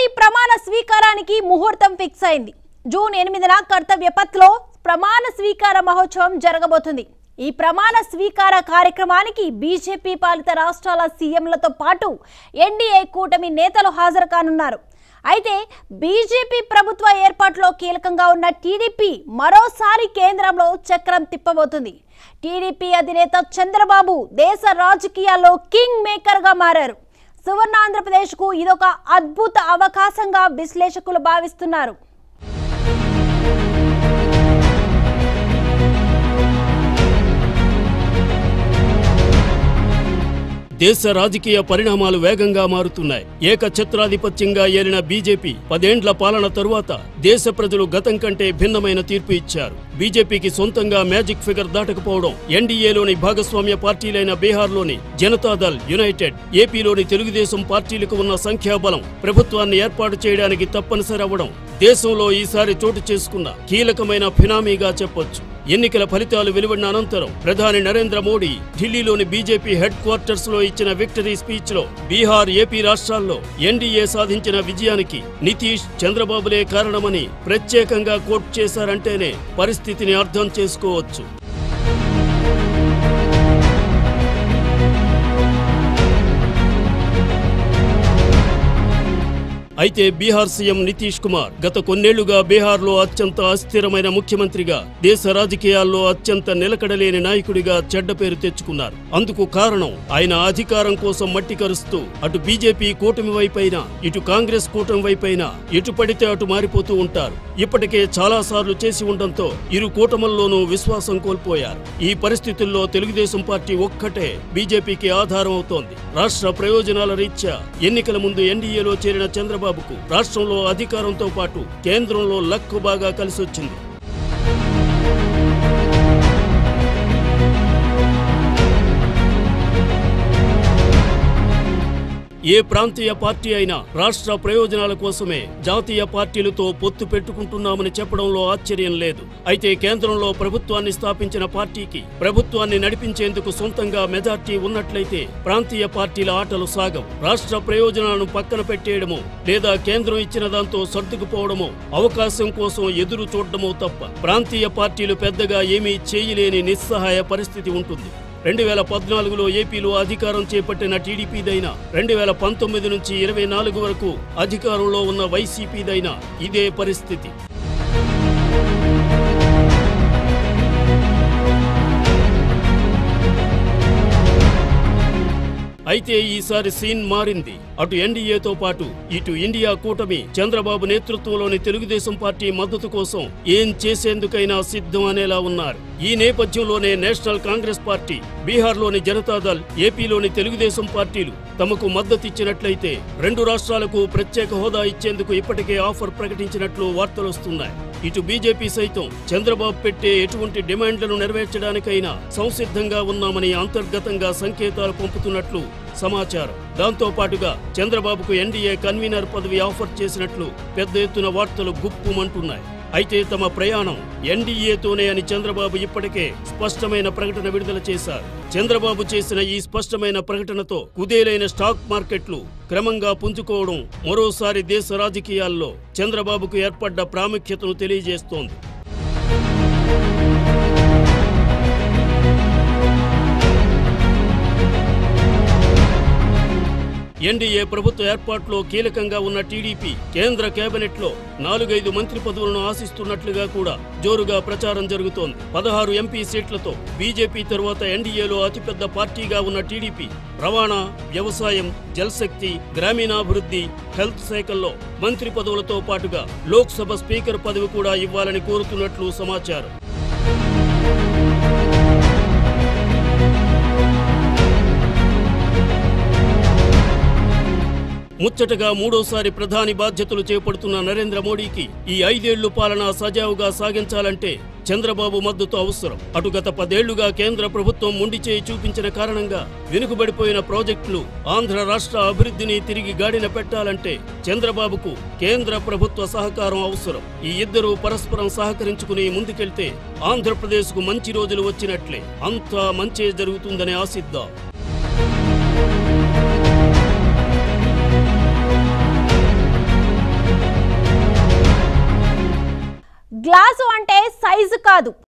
ప్రమాణ స్వీకారానికి ముహూర్తం ఫిక్స్ అయింది జూన్ ఎనిమిదిన కర్తవ్య పథ్లో ప్రమాణ స్వీకార మహోత్సవం జరగబోతుంది ఈ ప్రమాణ స్వీకార కార్యక్రమానికి బీజేపీ పాలిత రాష్ట్రాల సీఎంలతో పాటు ఎన్డీఏ కూటమి నేతలు హాజరు కానున్నారు అయితే బీజేపీ ప్రభుత్వ ఏర్పాటులో కీలకంగా ఉన్న టీడీపీ మరోసారి కేంద్రంలో చక్రం తిప్పబోతుంది టీడీపీ అధినేత చంద్రబాబు దేశ రాజకీయాల్లో కింగ్ మేకర్గా మారారు సువర్ణ ఆంధ్రప్రదేశ్కు ఇదొక అద్భుత అవకాశంగా విశ్లేషకులు భావిస్తున్నారు దేశ రాజకీయ పరిణామాలు వేగంగా మారుతున్నాయి ఏకఛత్రాధిపత్యంగా ఏలిన బీజేపీ పదేండ్ల పాలన తరువాత దేశ ప్రజలు గతం కంటే భిన్నమైన తీర్పు ఇచ్చారు బీజేపీకి సొంతంగా మ్యాజిక్ ఫిగర్ దాటకపోవడం ఎన్డీఏలోని భాగస్వామ్య పార్టీలైన బీహార్లోని జనతాదళ్ యునైటెడ్ ఏపీలోని తెలుగుదేశం పార్టీలకు ఉన్న సంఖ్యాబలం ప్రభుత్వాన్ని ఏర్పాటు చేయడానికి తప్పనిసరి అవ్వడం దేశంలో ఈసారి చోటు చేసుకున్న కీలకమైన ఫినామీగా చెప్పొచ్చు ఎన్నికల ఫలితాలు వెలువడిన అనంతరం ప్రధాని నరేంద్ర మోడీ ఢిల్లీలోని బీజేపీ హెడ్ క్వార్టర్స్ లో ఇచ్చిన విక్టరీ స్పీచ్ లో బీహార్ ఏపీ రాష్ట్రాల్లో ఎన్డీఏ సాధించిన విజయానికి నితీష్ చంద్రబాబులే కారణమని ప్రత్యేకంగా కోట్ చేశారంటేనే పరిస్థితిని అర్థం చేసుకోవచ్చు అయితే బీహార్ సీఎం నితీష్ కుమార్ గత కొన్నేళ్లుగా బీహార్లో అత్యంత అస్థిరమైన ముఖ్యమంత్రిగా దేశ రాజకీయాల్లో అత్యంత నిలకడలేని నాయకుడిగా చెడ్డ పేరు తెచ్చుకున్నారు అందుకు కారణం ఆయన అధికారం కోసం మట్టి కరుస్తూ అటు బీజేపీ కూటమి వైపైనా ఇటు కాంగ్రెస్ కూటమి వైపైనా ఎటు పడితే అటు మారిపోతూ ఉంటారు ఇప్పటికే చాలా సార్లు చేసి ఉండడంతో ఇరు కూటముల్లోనూ విశ్వాసం కోల్పోయారు ఈ పరిస్థితుల్లో తెలుగుదేశం పార్టీ ఒక్కటే బీజేపీకి ఆధారం అవుతోంది రాష్ట్ర ప్రయోజనాల రీత్యా ఎన్నికల ముందు ఎన్డీఏలో చేరిన చంద్రబాబుకు రాష్ట్రంలో అధికారంతో పాటు కేంద్రంలో లక్కు బాగా కలిసొచ్చింది ఏ ప్రాంతీయ పార్టీ అయినా రాష్ట్ర ప్రయోజనాల కోసమే జాతీయ పార్టీలతో పొత్తు పెట్టుకుంటున్నామని చెప్పడంలో ఆశ్చర్యం లేదు అయితే కేంద్రంలో ప్రభుత్వాన్ని స్థాపించిన పార్టీకి ప్రభుత్వాన్ని నడిపించేందుకు సొంతంగా మెజార్టీ ఉన్నట్లయితే ప్రాంతీయ పార్టీల ఆటలు సాగవు రాష్ట్ర ప్రయోజనాలను పక్కన పెట్టేయడమో లేదా కేంద్రం ఇచ్చిన దాంతో సర్దుకుపోవడమో అవకాశం కోసం ఎదురు చూడడమో తప్ప ప్రాంతీయ పార్టీలు పెద్దగా ఏమీ చేయలేని నిస్సహాయ పరిస్థితి ఉంటుంది రెండు వేల పద్నాలుగులో ఏపీలో అధికారం చేపట్టిన టీడీపీదైనా రెండు వేల పంతొమ్మిది నుంచి ఇరవై నాలుగు వరకు అధికారంలో ఉన్న వైసీపీదైనా ఇదే పరిస్థితి అయితే ఈసారి సీన్ మారింది అటు ఎన్డీఏతో పాటు ఇటు ఇండియా కూటమి చంద్రబాబు నేతృత్వంలోని తెలుగుదేశం పార్టీ మద్దతు కోసం ఏం చేసేందుకైనా సిద్ధం అనేలా ఉన్నారు ఈ నేపథ్యంలోనే నేషనల్ కాంగ్రెస్ పార్టీ బీహార్లోని జనతాదళ్ ఏపీలోని తెలుగుదేశం పార్టీలు తమకు మద్దతిచ్చినట్లయితే రెండు రాష్ట్రాలకు ప్రత్యేక హోదా ఇచ్చేందుకు ఇప్పటికే ఆఫర్ ప్రకటించినట్లు వార్తలొస్తున్నాయి ఇటు బీజేపీ సైతం చంద్రబాబు పెట్టే ఎటువంటి డిమాండ్లను నెరవేర్చడానికైనా సంసిద్ధంగా ఉన్నామని అంతర్గతంగా సంకేతాలు పంపుతున్నట్లు సమాచారం దాంతో పాటుగా చంద్రబాబుకు ఎన్డీఏ కన్వీనర్ పదవి ఆఫర్ చేసినట్లు పెద్ద ఎత్తున వార్తలు గుప్పుమంటున్నాయి అయితే తమ ప్రయాణం ఎన్డీఏతోనే అని చంద్రబాబు ఇప్పటికే స్పష్టమైన ప్రకటన విడుదల చేశారు చంద్రబాబు చేసిన ఈ స్పష్టమైన ప్రకటనతో కుదేలైన స్టాక్ మార్కెట్లు క్రమంగా పుంజుకోవడం మరోసారి దేశ రాజకీయాల్లో చంద్రబాబుకు ఏర్పడ్డ ప్రాముఖ్యతను తెలియజేస్తోంది ఎన్డీఏ ప్రభుత్వ ఏర్పాటులో కీలకంగా ఉన్న టీడీపీ కేంద్ర కేబినెట్ లో నాలుగైదు మంత్రి పదవులను ఆశిస్తున్నట్లుగా కూడా జోరుగా ప్రచారం జరుగుతోంది పదహారు ఎంపీ సీట్లతో బీజేపీ తరువాత ఎన్డీఏలో అతిపెద్ద పార్టీగా ఉన్న టీడీపీ రవాణా వ్యవసాయం జలశక్తి గ్రామీణాభివృద్ధి హెల్త్ శాఖల్లో మంత్రి పదవులతో పాటుగా లోక్సభ స్పీకర్ పదవి కూడా ఇవ్వాలని కోరుతున్నట్లు సమాచారం ముచ్చటగా మూడోసారి ప్రధాని బాధ్యతలు చేపడుతున్న నరేంద్ర మోడీకి ఈ ఐదేళ్లు పాలన సజావుగా సాగించాలంటే చంద్రబాబు మద్దతు అవసరం అటు గత పదేళ్లుగా కేంద్ర ప్రభుత్వం మొండి చేయి చూపించిన కారణంగా వెనుకబడిపోయిన ప్రాజెక్టులు ఆంధ్ర రాష్ట్ర అభివృద్ధిని తిరిగి గాడిన పెట్టాలంటే చంద్రబాబుకు కేంద్ర ప్రభుత్వ సహకారం అవసరం ఈ ఇద్దరు పరస్పరం సహకరించుకుని ముందుకెళ్తే ఆంధ్రప్రదేశ్కు మంచి రోజులు వచ్చినట్లే అంతా మంచే జరుగుతుందని ఆశిద్దాం గ్లాసు అంటే సైజు కాదు